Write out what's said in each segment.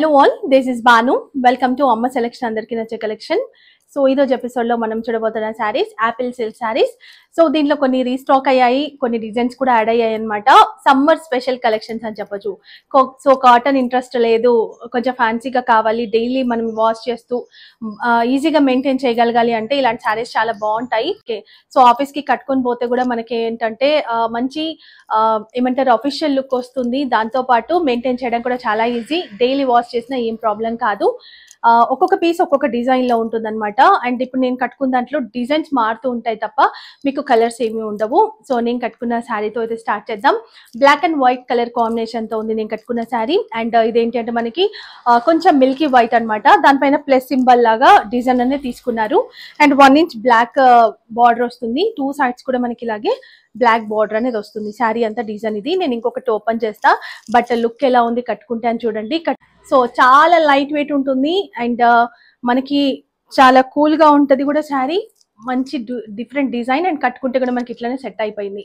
hello all this is Banu welcome to Amma selection అందరికీ నచ్చే collection so ఈరోజు ఎపిసోడ్ లో మనం చూడబోతున్న saris apple silk saris so దీంట్లో కొన్ని రీస్టాక్ అయ్యాయి కొన్ని డిజైన్స్ కూడా యాడ్ అయ్యాయి అనమాట సమ్మర్ స్పెషల్ కలెక్షన్స్ అని చెప్పొచ్చు సో కాటన్ ఇంట్రెస్ట్ లేదు కొంచెం ఫ్యాన్సీగా కావాలి డైలీ మనం వాష్ చేస్తూ ఈజీగా మెయింటైన్ చేయగలగాలి అంటే ఇలాంటి శారీస్ చాలా బాగుంటాయి సో ఆఫీస్ కి కట్టుకొని పోతే కూడా మనకి ఏంటంటే ఆ, మంచి ఆ, ఏమంటారు అఫీషియల్ లుక్ వస్తుంది దాంతో పాటు మెయింటైన్ చేయడం కూడా చాలా ఈజీ డైలీ వాష్ చేసినా ఏం ప్రాబ్లం కాదు ఆ, ఒక్కొక్క పీస్ ఒక్కొక్క డిజైన్ లో ఉంటుంది అనమాట అండ్ ఇప్పుడు నేను కట్టుకున్న దాంట్లో డిజైన్స్ మారుతూ ఉంటాయి తప్ప మీకు కలర్స్ ఏమీ ఉండవు సో నేను కట్టుకున్న శారీతో అయితే స్టార్ట్ చేద్దాం black and white colour combination తో ఉంది నేను కట్టుకున్న శారీ అండ్ ఇదేంటి అంటే మనకి ఆ, కొంచెం మిల్కీ వైట్ అన్నమాట దానిపైన ప్లస్ సింబల్ లాగా డిజైన్ అనేది తీసుకున్నారు and one inch black border వస్తుంది టూ సైడ్స్ కూడా మనకి ఇలాగే బ్లాక్ బార్డర్ అనేది వస్తుంది శారీ అంతా డిజైన్ ఇది నేను ఇంకొకటి ఓపెన్ చేస్తా బట్ లుక్ ఎలా ఉంది కట్టుకుంటే అని చూడండి సో చాలా లైట్ వెయిట్ ఉంటుంది అండ్ మనకి చాలా కూల్ గా ఉంటది కూడా శారీ మంచి డిఫరెంట్ డిజైన్ అండ్ కట్టుకుంటే కూడా మనకి ఇట్లానే సెట్ అయిపోయింది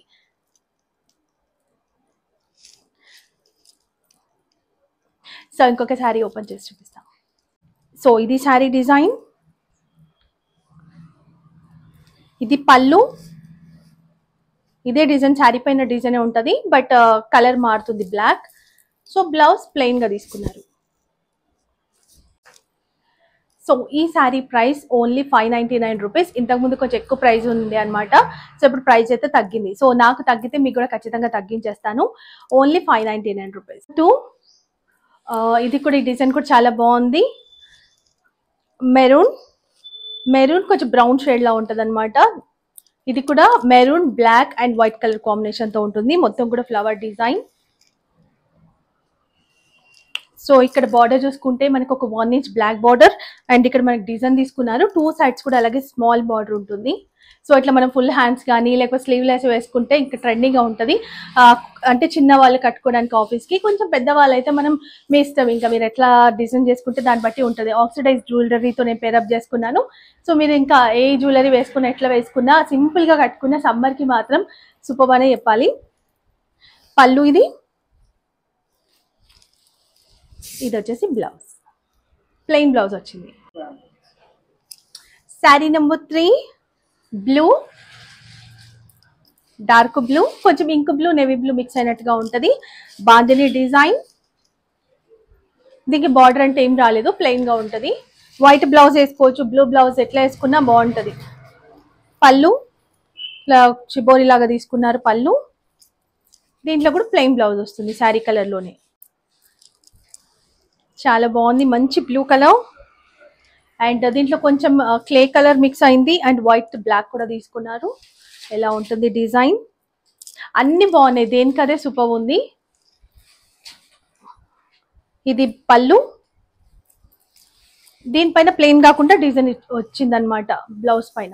సో ఇంకొక శారీ ఓపెన్ చేసి చూపిస్తాం సో ఇది శారీ డిజైన్ ఇది పళ్ళు ఇదే డిజైన్ శారీ పైన డిజైన్ ఉంటుంది బట్ కలర్ మారుతుంది బ్లాక్ సో బ్లౌజ్ ప్లెయిన్ గా తీసుకున్నారు సో ఈ sari price only five ninety nine rupees ఇంతకుముందు కొంచెం ఎక్కువ ప్రైస్ ఉంది అనమాట సో ఇప్పుడు ప్రైస్ అయితే తగ్గింది సో నాకు తగ్గితే మీకు కూడా ఖచ్చితంగా తగ్గించేస్తాను only five ninety nine rupees two ఇది కూడా ఈ డిజైన్ కూడా చాలా బాగుంది మెరూన్ మెరూన్ కొంచెం బ్రౌన్ షేడ్ లా ఉంటుంది అనమాట ఇది కూడా maroon black and white colour combination తో ఉంటుంది మొత్తం కూడా ఫ్లవర్ డిజైన్ సో ఇక్కడ బార్డర్ చూసుకుంటే మనకు ఒక one inch black border and ఇక్కడ మనకి డిజైన్ తీసుకున్నారు టూ సైడ్స్ కూడా అలాగే స్మాల్ బార్డర్ ఉంటుంది సో ఇట్లా మనం ఫుల్ హ్యాండ్స్ కానీ లేకపోతే స్లీవ్లెస్ వేసుకుంటే ఇంకా ట్రెండింగ్గా ఉంటుంది ఆ, అంటే చిన్న వాళ్ళు కట్టుకోవడానికి ఆఫీస్కి కొంచెం పెద్ద వాళ్ళు అయితే మనం మీ ఇష్టం ఇంకా మీరు ఎట్లా డిజైన్ చేసుకుంటే దాన్ని బట్టి ఉంటుంది ఆక్సిడైజ్ జ్యువెలరీతో నేను పేరప్ చేసుకున్నాను సో మీరు ఇంకా ఏ జ్యువెలరీ వేసుకున్నా ఎట్లా వేసుకున్నా సింపుల్గా కట్టుకున్న సమ్మర్కి మాత్రం సూపర్ అనే చెప్పాలి పళ్ళు ఇది ఇది వచ్చేసి బ్లౌజ్ ప్లెయిన్ బ్లౌజ్ వచ్చింది sari number three blue dark blue కొంచెం ink blue navy blue mix అయినట్టుగా ఉంటుంది బాందిని డిజైన్ దీనికి బార్డర్ అంటే ఏం రాలేదు ప్లెయిన్ గా ఉంటుంది వైట్ బ్లౌజ్ వేసుకోవచ్చు బ్లూ బ్లౌజ్ ఎట్లా వేసుకున్నా బాగుంటుంది పళ్ళు ఇట్లా చిబోరి లాగా తీసుకున్నారు పళ్ళు దీంట్లో కూడా ప్లెయిన్ బ్లౌజ్ వస్తుంది శారీ కలర్లోనే చాలా బాగుంది మంచి బ్లూ కలర్ అండ్ దీంట్లో కొంచెం క్లే కలర్ మిక్స్ అయింది అండ్ వైట్ బ్లాక్ కూడా తీసుకున్నారు ఎలా ఉంటుంది డిజైన్ అన్ని బాగున్నాయి దేనికదే సూపర్ ఉంది ఇది పళ్ళు దీనిపైన ప్లెయిన్ కాకుండా డిజైన్ వచ్చిందనమాట బ్లౌజ్ పైన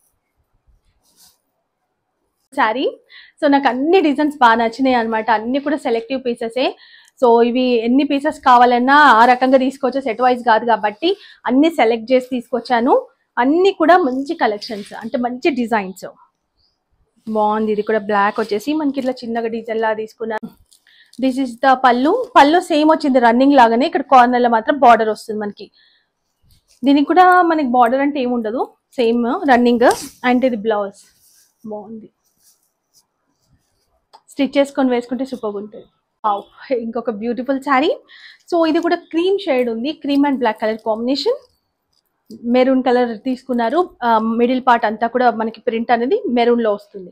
శారీ సో నాకు అన్ని డిజైన్స్ బాగా నచ్చినాయి అనమాట అన్ని కూడా సెలెక్టివ్ పీసెసే సో ఇవి ఎన్ని పీసెస్ కావాలన్నా ఆ రకంగా తీసుకోవచ్చు సెట్ వైజ్ కాదు కాబట్టి అన్ని సెలెక్ట్ చేసి తీసుకొచ్చాను అన్ని కూడా మంచి కలెక్షన్స్ అంటే మంచి డిజైన్స్ బాగుంది ఇది కూడా బ్లాక్ వచ్చేసి మనకి ఇట్లా చిన్నగా డిజైన్ లాగా తీసుకున్నాను దిస్ ఇస్ ద పళ్ళు పళ్ళు సేమ్ వచ్చింది రన్నింగ్ లాగానే ఇక్కడ కార్నర్ లో మాత్రం బార్డర్ వస్తుంది మనకి దీనికి కూడా మనకి బార్డర్ అంటే ఏముండదు సేమ్ రన్నింగ్ అండ్ ఇది బ్లౌజ్ బాగుంది స్టిచ్ చేసుకొని వేసుకుంటే సూపర్ ఉంటుంది వావ్ ఇంకొక బ్యూటిఫుల్ శారీ సో ఇది కూడా క్రీమ్ షేడ్ ఉంది cream and black colour combination maroon colour తీసుకున్నారు మిడిల్ పార్ట్ అంతా కూడా మనకి ప్రింట్ అనేది మెరూన్ లో వస్తుంది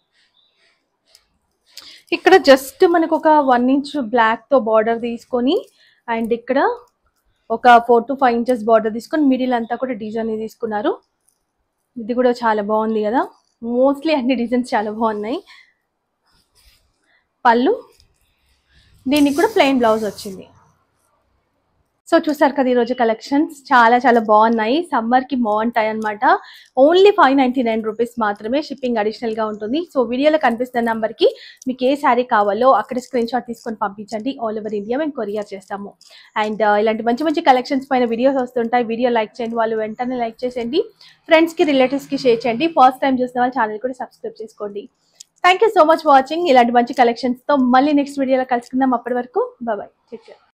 ఇక్కడ జస్ట్ మనకు ఒక వన్ ఇంచ్ బ్లాక్ తో బార్డర్ తీసుకొని అండ్ ఇక్కడ ఒక four to five inches border తీసుకొని మిడిల్ అంతా కూడా డిజైన్ తీసుకున్నారు ఇది కూడా చాలా బాగుంది కదా మోస్ట్లీ అన్ని డిజైన్స్ చాలా బాగున్నాయి పళ్ళు దీనికి కూడా ప్లెయిన్ బ్లౌజ్ వచ్చింది సో చూసారు కదా ఈరోజు కలెక్షన్స్ చాలా చాలా బాగున్నాయి సమ్మర్ కి బాగుంటాయి అనమాట only five ninety nine rupees మాత్రమే షిప్పింగ్ అడిషనల్ గా ఉంటుంది సో వీడియోలో కనిపిస్తున్న నంబర్ కి మీకు ఏ శారీ కావాలో అక్కడ స్క్రీన్ షాట్ తీసుకొని పంపించండి ఆల్ ఓవర్ ఇండియా మేము కొరియర్ చేస్తాము అండ్ ఇలాంటి మంచి మంచి కలెక్షన్స్ పైన వీడియోస్ వస్తుంటాయి వీడియో లైక్ చేయండి వాళ్ళు వెంటనే లైక్ చేసేయండి ఫ్రెండ్స్ కి రిలేటివ్స్ కి షేర్ చేయండి ఫస్ట్ టైం చూసిన వాళ్ళు ఛానల్ కూడా సబ్స్క్రైబ్ చేసుకోండి thank you so much watching ఇలాంటి మంచి కలెక్షన్స్ తో మళ్ళీ నెక్స్ట్ వీడియోలో కలుసుకుందాం అప్పటి వరకు బాయ్ టేక్ కేర్